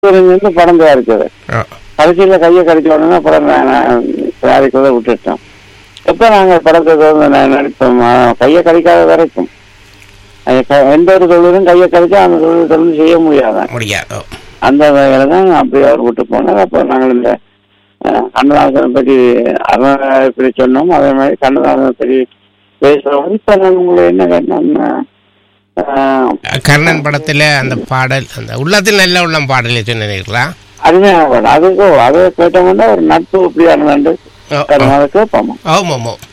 இருந்து படம் தயாரிச்சது ஓ கடைசியில கையை கடிச்ச உடனே படம் நான் தயாரிக்கிறத விட்டுட்டோம் எப்ப நாங்க படத்தை தொடர்ந்து ந- நடிப்போம் ஆ, கையை கடிக்காத வரைக்கும் அது க- எந்த ஒரு தொழிலும் கையை கடிச்சா அந்த தொழில் தொடர்ந்து செய்ய முடியாது முடியாது ஓ அந்த வகையில தான் அப்படி அவர் விட்டு போனார் அப்போ நாங்கள் இந்த அஹ், கண்ணதாசனை பற்றி அவன் இப்படி சொன்னோம் அதே மாதிரி கண்ணதாசனை பற்றி பேசுறோம் இப்ப நான் உங்களை என்ன கேட்டோம்னா அஹ், கர்ணன் படத்துல அந்த பாடல் அந்த உள்ளத்தில் நல்ல உள்ளம் பாடலை சொன்னீர்களா அருமையான பாடம் அதுக்கு அதை கேட்டோம்னா ஒரு நட்பு இப்படியானது ஓ, ஓ. அதை கேட்போம் ஆமாம் ஆமாம்